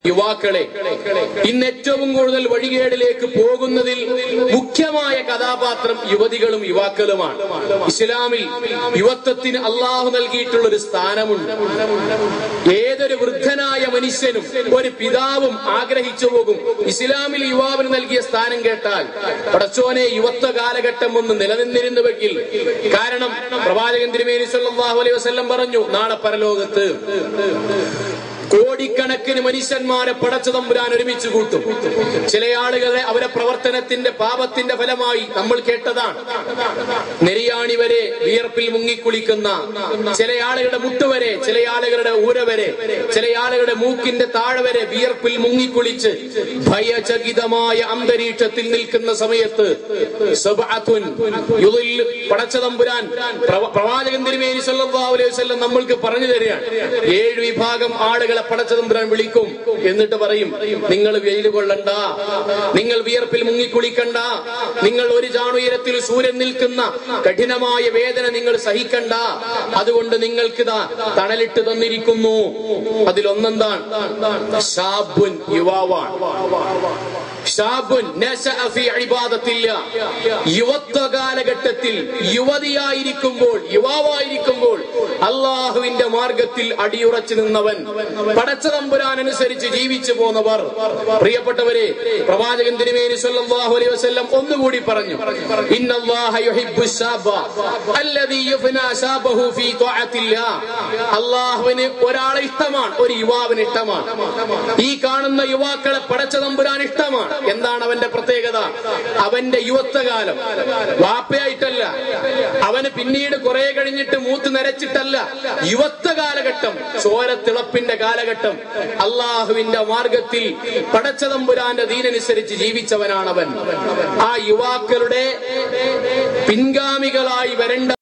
യുവാക്കളെ ഇന്ന് ഏറ്റവും കൂടുതൽ വഴികേടിലേക്ക് പോകുന്നതിൽ മുഖ്യമായ കഥാപാത്രം യുവതികളും യുവാക്കളുമാണ് ഇസ്ലാമിൽ യുവത്വത്തിന് അള്ളാഹു നൽകിയിട്ടുള്ള ഒരു സ്ഥാനമുണ്ട് ഏതൊരു വൃദ്ധനായ മനുഷ്യനും ഒരു പിതാവും ആഗ്രഹിച്ചു പോകും ഇസ്ലാമിൽ യുവാവിന് നൽകിയ സ്ഥാനം കേട്ടാൽ പടച്ചോനെ യുവത്വ കാലഘട്ടം ഒന്ന് നിലനിന്നിരുന്നുവെങ്കിൽ കാരണം പ്രവാചകൻ തിരുമേനി സല്ലല്ലാഹു അലൈഹി വസല്ലം പറഞ്ഞു നാളെ പരലോകത്ത് കോടിക്കണക്കിന് മനുഷ്യന്മാരെ പടച്ചു തമ്പുരാൻ ഒരുമിച്ച് കൂട്ടും ചില ആളുകളെ അവരെ പ്രവർത്തനത്തിന്റെ പാപത്തിന്റെ ഫലമായി നമ്മൾ കേട്ടതാണ് നെരിയാണി വരെ വിയർപ്പിൽ മുങ്ങിക്കുളിക്കുന്ന ചില ആളുകളുടെ മുട്ടുവരെ ചില ആളുകളുടെ ഊര വരെ ചില ആളുകളുടെ മൂക്കിന്റെ താഴെ വരെ വിയർപ്പിൽ മുങ്ങിക്കുളിച്ച് ഭയചകിതമായ അന്തരീക്ഷത്തിൽ നിൽക്കുന്ന സമയത്ത് സബ്അത്തുൻ യുദിൽ പടച്ച തമ്പുരാൻ പ്രവ- പ്രവാചകൻ തിരുമേനി സല്ലല്ലാഹു അലൈഹി വസല്ലം നമ്മൾക്ക് പറഞ്ഞു തരികയാണ് ഏഴ് വിഭാഗം ആളുകളെ പടച്ച തമ്പുരാൻ വിളിക്കും എന്നിട്ട് പറയും നിങ്ങൾ വെയിൽ കൊള്ളണ്ട നിങ്ങൾ വിയർപ്പിൽ മുങ്ങിക്കുളിക്കണ്ട നിങ്ങൾ ഒരു ചാണുയരത്തിൽ സൂര്യൻ നിൽക്കുന്ന കഠിനമായ വേദന നിങ്ങൾ സഹിക്കണ്ട അതുകൊണ്ട് നിങ്ങൾക്ക് ഇതാ തണലിട്ട് തന്നിരിക്കുന്നു അതിലൊന്നെന്താണ് ഷാബുൻ യുവാവാണ് ഷാബുൻ നശഅ ഫീ ഇബാദത്തില്ലാ. യുവത്വ കാലഘട്ടത്തിൽ യുവതിയായിരിക്കുമ്പോൾ യുവാവായിരിക്കുമ്പോൾ അള്ളാഹുവിന്റെ മാർഗത്തിൽ അടിയുറച്ചു നിന്നവൻ പടച്ച തമ്പുരാൻ അനുസരിച്ച് ജീവിച്ചു പോന്നവർ പ്രിയപ്പെട്ടവരെ പ്രവാചകൻ തിരുമേനി സല്ലല്ലാഹു അലൈഹി വസല്ലം ഒന്നുകൂടി പറഞ്ഞു ഇന്നല്ലാഹ യുഹിബ്ബു ശാബ അല്ലദീ യുഫ്നാ ശാബഹു ഫീ ത്വഅത്തില്ലാ. അള്ളാഹുവിന് ഒരാളെ ഇഷ്ടമാണ് ഒരു യുവാവിന് ഇഷ്ടമാണ് ഈ കാണുന്ന യുവാക്കളെ പടച്ച തമ്പുരാൻ ഇഷ്ടമാണ് എന്താണ് അവന്റെ പ്രത്യേകത അവന്റെ യുവത്വകാലം വാപ്പയായിട്ടല്ല അവന് പിന്നീട് കുറെ കഴിഞ്ഞിട്ട് മൂത്ത് നരച്ചിട്ടല്ല യുവത്വ കാലഘട്ടം ചോരത്തിളപ്പിന്റെ കാലഘട്ടം അള്ളാഹുവിന്റെ മാർഗത്തിൽ പടച്ച തമ്പുരാന്റെ ദീനനുസരിച്ച് ജീവിച്ചവനാണവൻ ആ യുവാക്കളുടെ പിൻഗാമികളായി വരേണ്ട